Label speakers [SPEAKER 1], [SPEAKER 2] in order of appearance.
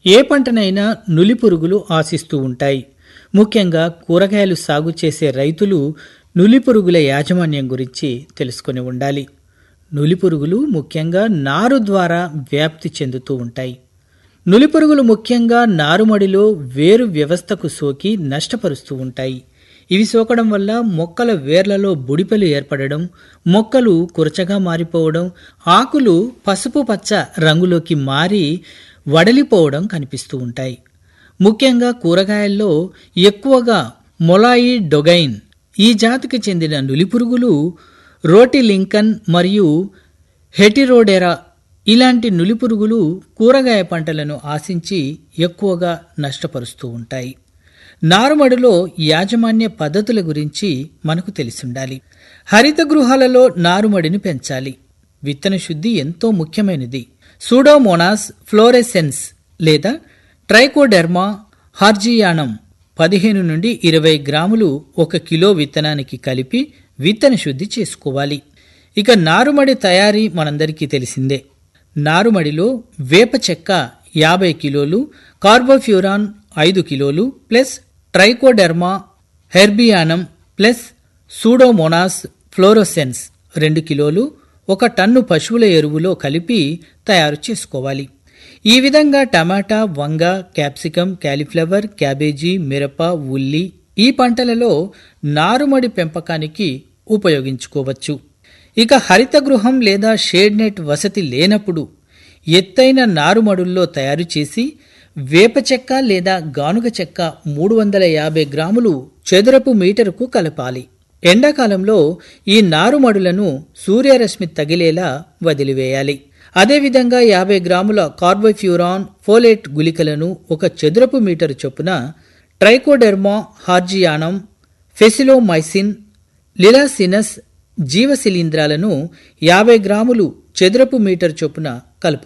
[SPEAKER 1] ఏ పంటనైనా నులి పురుగులు ఆశిస్తూ ఉంటాయి ముఖ్యంగా కూరగాయలు సాగు చేసే రైతులు నులి పురుగుల యాజమాన్యం గురించి తెలుసుకొని ఉండాలి నులి పురుగులు ముఖ్యంగా నారు ద్వారా వ్యాప్తి చెందుతూ ఉంటాయి నులి పురుగులు ముఖ్యంగా నారుమడిలో వేరు వ్యవస్థకు సోకి నష్టపరుస్తూ ఉంటాయి ఇవి సోకడం వల్ల మొక్కల వేర్లలో బుడిపెలు ఏర్పడడం మొక్కలు కురచగా మారిపోవడం ఆకులు పసుపు పచ్చ రంగులోకి మారి వడలిపోవడం కనిపిస్తూ ఉంటాయి ముఖ్యంగా కూరగాయల్లో ఎక్కువగా మొలాయి డొగైన్ ఈ జాతికి చెందిన నులిపురుగులు రోటి లింకన్ మరియు హెటిరోడెరా ఇలాంటి నులిపురుగులు కూరగాయ పంటలను ఆశించి ఎక్కువగా నష్టపరుస్తూ ఉంటాయి నారుమడిలో యాజమాన్య పద్ధతుల గురించి మనకు తెలిసుండాలి హరిత గృహాలలో నారుమడిని పెంచాలి విత్తన శుద్ధి ఎంతో ముఖ్యమైనది సూడోమోనాస్ ఫ్లోరెసెన్స్ లేదా ట్రైకోడెర్మా హార్జియానం పదిహేను నుండి ఇరవై గ్రాములు ఒక కిలో విత్తనానికి కలిపి విత్తన శుద్ధి చేసుకోవాలి ఇక నారుమడి తయారీ మనందరికీ తెలిసిందే నారుమడిలో వేప చెక్క యాభై కిలోలు కార్బోఫ్యూరాన్ ఐదు కిలోలు plus Trichoderma harzianum plus Pseudomonas fluorescens రెండు కిలోలు ఒక టన్ను పశువుల ఎరువులో కలిపి తయారు చేసుకోవాలి ఈ విధంగా టమాటా వంగ క్యాప్సికం క్యాలీఫ్లవర్ క్యాబేజీ మిరప ఉల్లి ఈ పంటలలో నారుమడి పెంపకానికి ఉపయోగించుకోవచ్చు ఇక హరిత గృహం లేదా షేడ్ నెట్ వసతి లేనప్పుడు ఎత్తైన నారుమడుల్లో తయారు చేసి వేప చెక్క లేదా గానుగ చెక్క మూడు వందల యాభై గ్రాములు చదరపు మీటరుకు కలపాలి ఎండాకాలంలో ఈ నారుమడులను సూర్యరశ్మి తగిలేలా వదిలివేయాలి అదేవిధంగా యాభై గ్రాముల కార్బోఫ్యూరాన్ ఫోలేట్ గుళికలను ఒక చదరపు మీటరు చొప్పున ట్రైకోడెర్మా హార్జియానం ఫెసిలోమైసిన్ లిలాసినస్ జీవశిలీంధ్రాలను యాభై గ్రాములు చదరపు మీటర్ చొప్పున కలుపు